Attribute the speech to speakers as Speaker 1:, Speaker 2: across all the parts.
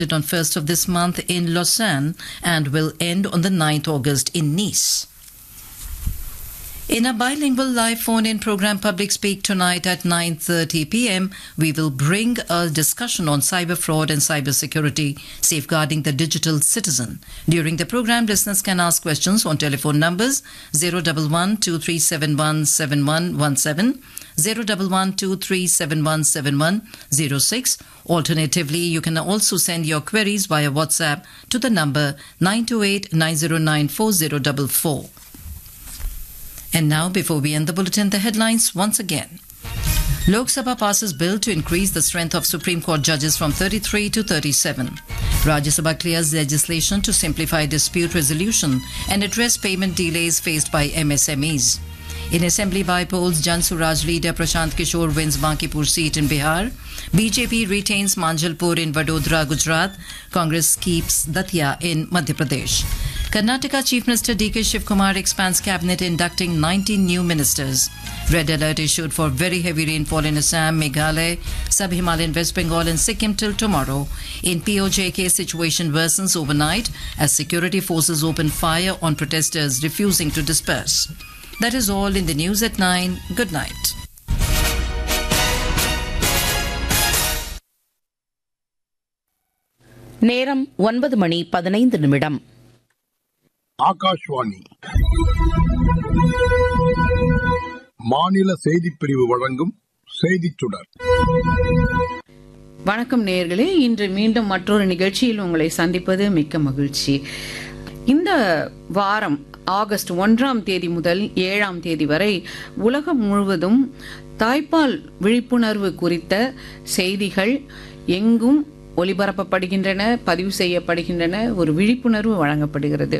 Speaker 1: on 1st of this month in Lausanne and will end on the 9th August in Nice. In a bilingual live phone-in program Public Speak tonight at 9:30 p.m., we will bring a discussion on cyber fraud and cyber security, safeguarding the digital citizen. During the program, listeners can ask questions on telephone numbers 011 2371 7117, 011 2371 7106. Alternatively, you can also send your queries via WhatsApp to the number 928 909 4044. And now, before we end the bulletin, the headlines once again. Lok Sabha passes bill to increase the strength of Supreme Court judges from 33 to 37. Rajya Sabha clears legislation to simplify dispute resolution and address payment delays faced by MSMEs. In assembly by polls, Jan Suraj leader Prashant Kishore wins Bankipur seat in Bihar. BJP retains Manjalpur in Vadodara, Gujarat. Congress keeps Datia in Madhya Pradesh. Karnataka Chief Minister DK Shivkumar expands cabinet inducting 19 new ministers. Red alert issued for very heavy rainfall in Assam, Meghalaya, Sub-Himalayan West Bengal and Sikkim till tomorrow. In POJK, situation worsens overnight as security forces open fire on protesters refusing to disperse. That is all in the news at 9. Good night.
Speaker 2: நேரம் ஒன்பது மணி பதினைந்து நிமிடம்
Speaker 3: ஆகாஷ்வாணி மாநில செய்திப் பிரிவு வழங்கும் செய்திச் சுடர்
Speaker 4: வணக்கம் நேயர்களே இன்று மீண்டும் மற்றொரு நிகழ்ச்சியில் உங்களை சந்திப்பது மிக்க மகிழ்ச்சி இந்த வாரம் ஆகஸ்ட் ஒன்றாம் தேதி முதல் ஏழாம் தேதி வரை உலகம் முழுவதும் தாய்ப்பால் விழிப்புணர்வு குறித்த செய்திகள் எங்கும் ஒலிபரப்பப்படுகின்றன பதிவு செய்யப்படுகின்றன ஒரு விழிப்புணர்வு வழங்கப்படுகிறது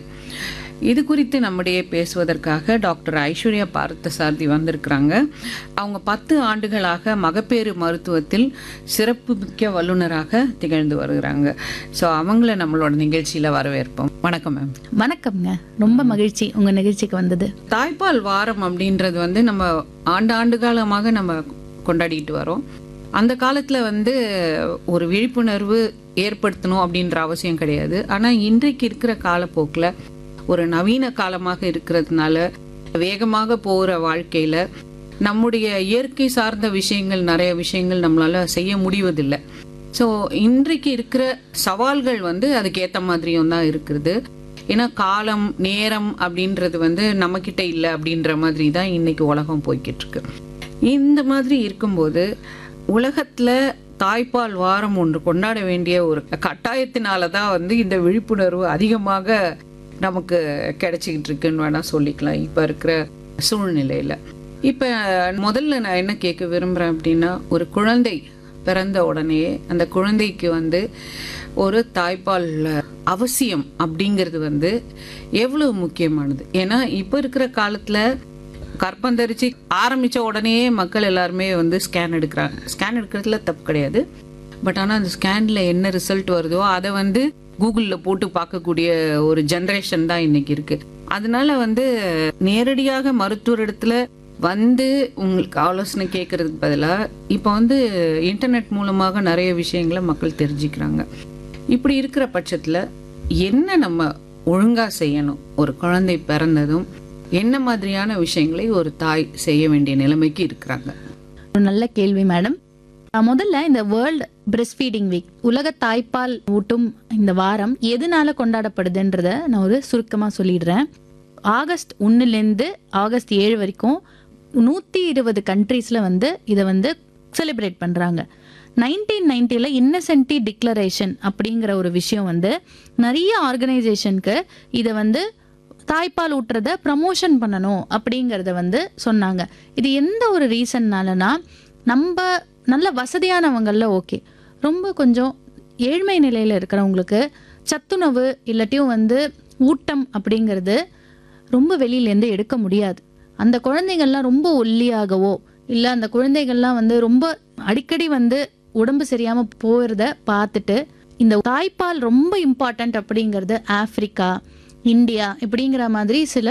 Speaker 4: இது குறித்து நம்முடைய பேசுவதற்காக டாக்டர் ஐஸ்வர்யா பார்த்தசாரதி வந்திருக்கிறாங்க அவங்க பத்து ஆண்டுகளாக மகப்பேறு மருத்துவத்தில் சிறப்பு மிக்க வல்லுநராக திகழ்ந்து வருகிறாங்க ஸோ அவங்கள நம்மளோட நிகழ்ச்சியில் வரவேற்போம் வணக்கம் மேம்
Speaker 5: வணக்கம்ங்க ரொம்ப மகிழ்ச்சி உங்க நிகழ்ச்சிக்கு வந்தது
Speaker 4: தாய்ப்பால் வாரம் அப்படின்றது வந்து நம்ம ஆண்டு ஆண்டு காலமாக நம்ம கொண்டாடிட்டு வரோம் அந்த காலத்தில் வந்து ஒரு விழிப்புணர்வு ஏற்படுத்தணும் அப்படின்ற அவசியம் கிடையாது ஆனால் இன்றைக்கு இருக்கிற காலப்போக்கில் ஒரு நவீன காலமாக இருக்கிறதுனால வேகமாக போகிற வாழ்க்கையில் நம்முடைய இயற்கை சார்ந்த விஷயங்கள் நிறைய விஷயங்கள் நம்மளால செய்ய முடிவதில்லை ஸோ இன்றைக்கு இருக்கிற சவால்கள் வந்து அதுக்கேற்ற மாதிரியும் தான் இருக்குது ஏன்னா காலம் நேரம் அப்படின்றது வந்து நம்மக்கிட்ட இல்லை அப்படின்ற மாதிரி தான் இன்னைக்கு உலகம் போய்கிட்டு இருக்கு இந்த மாதிரி இருக்கும்போது உலகத்தில் தாய்ப்பால் வாரம் ஒன்று கொண்டாட வேண்டிய ஒரு கட்டாயத்தினால தான் வந்து இந்த விழிப்புணர்வு அதிகமாக நமக்கு கிடைச்சிக்கிட்டு இருக்குன்னு வேணா சொல்லிக்கலாம் இப்போ இருக்கிற சூழ்நிலையில் இப்போ முதல்ல நான் என்ன கேட்க விரும்புகிறேன் அப்படின்னா ஒரு குழந்தை பிறந்த உடனே அந்த குழந்தைக்கு வந்து ஒரு தாய்ப்பால் அவசியம் அப்படிங்கிறது வந்து எவ்வளவு முக்கியமானது ஏன்னா இப்போ இருக்கிற காலத்தில் கற்பந்தரிச்சு ஆரம்பித்த உடனே மக்கள் எல்லாருமே வந்து ஸ்கேன் எடுக்கிறாங்க ஸ்கேன் எடுக்கிறதுல தப்பு கிடையாது பட் ஆனால் அந்த ஸ்கேனில் என்ன ரிசல்ட் வருதோ அதை வந்து கூகுளில் போட்டு பார்க்கக்கூடிய ஒரு ஜென்ரேஷன் தான் இன்னைக்கு இருக்கு அதனால வந்து நேரடியாக மருத்துவர் இடத்துல வந்து உங்களுக்கு ஆலோசனை கேட்கறதுக்கு பதிலாக இப்போ வந்து இன்டர்நெட் மூலமாக நிறைய விஷயங்களை மக்கள் தெரிஞ்சுக்கிறாங்க இப்படி இருக்கிற பட்சத்தில் என்ன நம்ம ஒழுங்காக செய்யணும் ஒரு குழந்தை பிறந்ததும் என்ன மாதிரியான விஷயங்களை ஒரு தாய் செய்ய வேண்டிய நிலைமைக்கு இருக்கிறாங்க
Speaker 5: ஒரு நல்ல கேள்வி மேடம் அஹ் முதல்ல இந்த வேர்ல்ட் பிரஸ்ட் ஃபீடிங் வீக் உலக தாய்ப்பால் ஊட்டும் இந்த வாரம் எதனால கொண்டாடப்படுதுன்றத நான் ஒரு சுருக்கமாக சொல்லிடுறேன் ஆகஸ்ட் ஒன்றுலேருந்து ஆகஸ்ட் ஏழு வரைக்கும் நூற்றி இருபது கண்ட்ரீஸில் வந்து இதை வந்து செலிப்ரேட் பண்ணுறாங்க நைன்டீன் நைன்ட்டியில் இன்னசென்டி டிக்ளரேஷன் அப்படிங்கிற ஒரு விஷயம் வந்து நிறைய ஆர்கனைசேஷனுக்கு இதை வந்து தாய்ப்பால் ஊட்டுறத ப்ரமோஷன் பண்ணணும் அப்படிங்கிறத வந்து சொன்னாங்க இது எந்த ஒரு ரீசன்னாலனா நம்ம நல்ல வசதியானவங்கள ஓகே ரொம்ப கொஞ்சம் ஏழ்மை நிலையில் இருக்கிறவங்களுக்கு சத்துணவு இல்லாட்டியும் வந்து ஊட்டம் அப்படிங்கிறது ரொம்ப வெளியிலேருந்து எடுக்க முடியாது அந்த குழந்தைகள்லாம் ரொம்ப ஒல்லியாகவோ இல்லை அந்த குழந்தைகள்லாம் வந்து ரொம்ப அடிக்கடி வந்து உடம்பு சரியாமல் போகிறத பார்த்துட்டு இந்த தாய்ப்பால் ரொம்ப இம்பார்ட்டண்ட் அப்படிங்கிறது ஆப்பிரிக்கா இந்தியா இப்படிங்கிற மாதிரி சில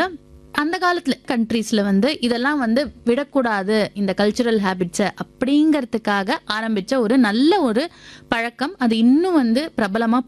Speaker 5: அந்த காலத்துல கண்ட்ரீஸ்ல வந்து இதெல்லாம் வந்து விடக்கூடாது இந்த கல்ச்சுரல் ஹேபிட்ஸை அப்படிங்கிறதுக்காக ஆரம்பிச்ச ஒரு நல்ல ஒரு பழக்கம் அது இன்னும் வந்து பிரபலமா